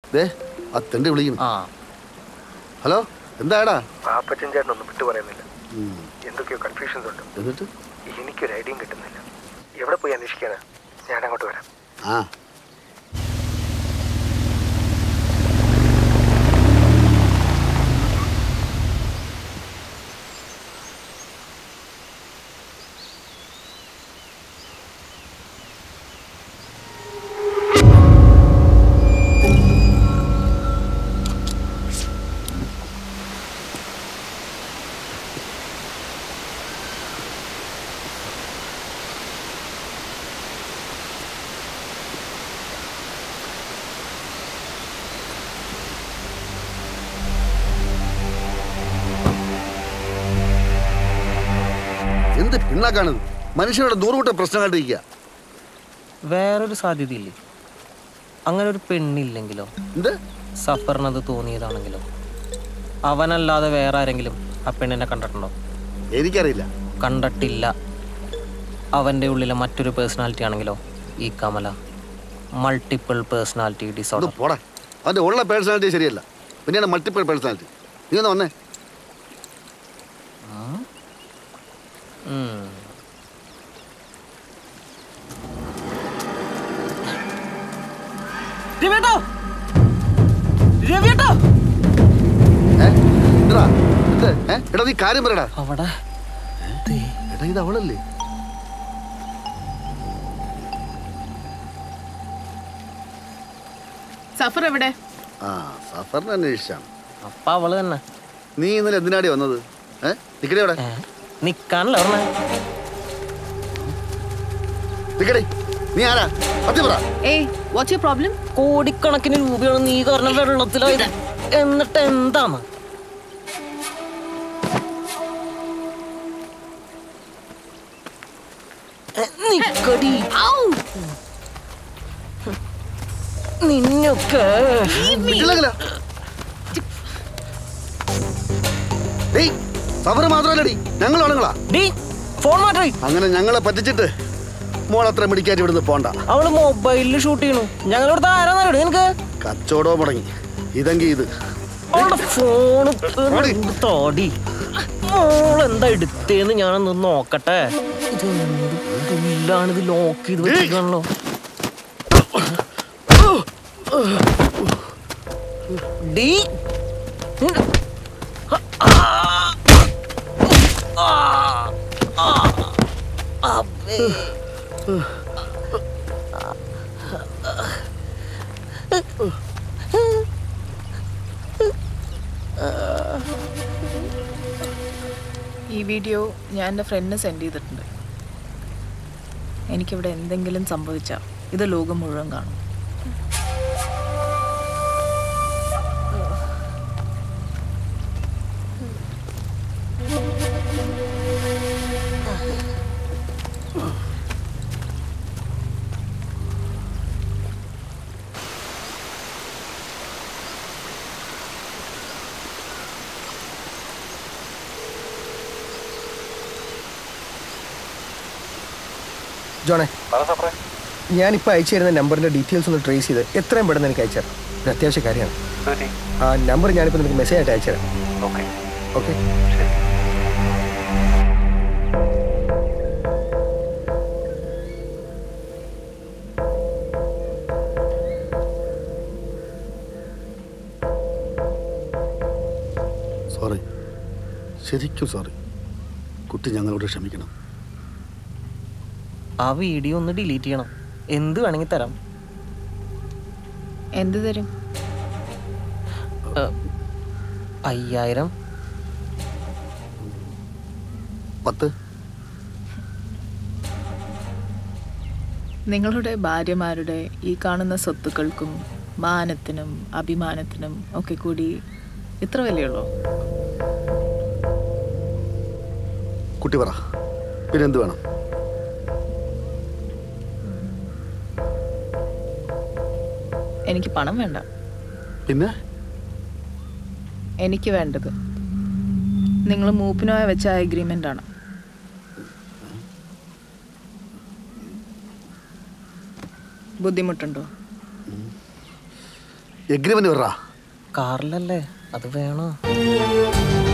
ദേ ആ തെണ്ടി വിളിക്കുന്നു ആ ഹലോ എന്താടാ പാപ്പച്ചൻ ചേട്ടൻ ഒന്നും വിട്ടു പറയുന്നില്ല ഉം. എന്തൊക്കെയോ കൺഫ്യൂഷൻസ് ഉണ്ട് എന്നിട്ട് എനിക്കൊരു ഐഡിയയും കിട്ടുന്നില്ല എവിടെ പോയി അന്വേഷിക്കാനാ ഞാൻ അങ്ങോട്ട് വരാം ആ എന്ത് പിണ്ണാക്കാണത് മനുഷ്യരുടെ നൂറുകൂട്ടം പ്രശ്നമായിട്ടിരിക്കുക വേറൊരു സാധ്യതയില്ലേ അങ്ങനെ ഒരു പെണ്ണില്ലെങ്കിലോ എന്ത് സഫറിനത് തോന്നിയതാണെങ്കിലോ അവനല്ലാതെ വേറെ ആരെങ്കിലും ആ പെണ്ണിനെ കണ്ടിട്ടുണ്ടോ എനിക്കറിയില്ല കണ്ടിട്ടില്ല അവൻ്റെ ഉള്ളിലെ മറ്റൊരു പേഴ്സണാലിറ്റി ആണെങ്കിലോ ഈ കമല മൾട്ടിപ്പിൾ പേഴ്സണാലിറ്റി ഒന്ന് ഡിസോർഡർ പോടാ അവൻ്റെ ഉള്ള പേഴ്സണാലിറ്റി ശരിയല്ല പിന്നെയാണ് മൾട്ടിപ്പിൾ പേഴ്സണാലിറ്റി നീ ഒന്ന് വന്നേ രവിയേട്ടോ രവിയേട്ടോ ഏ എന്താ എന്ത് ഏ എടാ നീ കാര്യം പറയടാ അവിടെ എടാ ഇത് അവളല്ലേ സഫർ എവിടെ ആ സഫറിനെ അന്വേഷിച്ചാണ് അപ്പ അവള് തന്നെ നീ ഇന്നലെ എന്തിനാടി വന്നത് ഏ നിക്കടി അവിടെ ഏ? നിക്കാനല്ല പറഞ്ഞേ നിക്കടി നീ ആരാ സത്യം പറ ഏയ് വാട്ട്സ് യുവർ പ്രോബ്ലം കോടിക്കണക്കിന് രൂപയാണ് നീ കാരണം വെള്ളത്തിലായത് എന്നിട്ട് എന്താണ് എ, നിക്കടി നിന്നൊക്കെ നിക്കില്ലെങ്കിലാ? ഡേയ് സഫർ മാത്രമല്ലടി ഞങ്ങൾ ആണുങ്ങളാ ഡീ ഫോൺ മാറ്റി അങ്ങനെ ഞങ്ങളെ പറ്റിച്ചിട്ട് മോളത്ര മെഡിക്കാറ്റ് ഇവിടുന്ന് പോണ്ട അവള് മൊബൈലിൽ ഷൂട്ട് ചെയ്യണു ഞങ്ങളിവിടുത്തെ ആരാന്നറിയോ നിനക്ക് കച്ചവടവും മുടങ്ങി ഇതെങ്കി ഇത് അവളുടെ ഫോണ് ഓടി. തോടി മോൾ എന്താ എടുത്തേന്ന് ഞാനൊന്ന് നോക്കട്ടെ ഇത് എന്ത് പുല്ലാണ് ഇത് ലോക്ക് ചെയ്ത് വെച്ചിരിക്കണല്ലോ ഡി ഈ വീഡിയോ ഞാൻ എൻ്റെ ഫ്രണ്ടിന് സെൻഡ് ചെയ്തിട്ടുണ്ട് എനിക്കിവിടെ എന്തെങ്കിലും സംഭവിച്ചാൽ ഇത് ലോകം മുഴുവൻ കാണും ജോണേ ഞാനിപ്പോൾ അയച്ചു തരുന്ന നമ്പറിൻ്റെ ഡീറ്റെയിൽസ് ഒന്ന് ട്രേസ് ചെയ്ത് എത്രയും പെട്ടെന്ന് എനിക്ക് അയച്ചു തരാം ഒരു അത്യാവശ്യ കാര്യമാണ് ആ നമ്പർ ഞാനിപ്പോൾ നിനക്ക് മെസ്സേജ് ആയിട്ട് അയച്ചു തരാം ഓക്കെ സോറി ശരിക്കും സോറി കുട്ടി ഞങ്ങളോട് ക്ഷമിക്കണം ആ വീഡിയോ ഒന്ന് ഡിലീറ്റ് ചെയ്യണം എന്ത് വേണമെങ്കിൽ തരാം എന്ത് തരും ഏ, അയ്യായിരം പത്ത് നിങ്ങളുടെ ഭാര്യമാരുടെ ഈ കാണുന്ന സ്വത്തുക്കൾക്കും മാനത്തിനും അഭിമാനത്തിനും ഒക്കെ കൂടി ഇത്ര വിലയുള്ളൂ കുട്ടി പറ പിന്നെന്ത് വേണം എനിക്ക് പണം വേണ്ട പിന്നെ എനിക്ക് വേണ്ടത് നിങ്ങൾ മൂപ്പിനോയ വെച്ച എഗ്രിമെൻ്റ് ആണ് ബുദ്ധിമുട്ടുണ്ടോ എഗ്രിമെന്റ് പറ കാറിലല്ലേ അത് വേണോ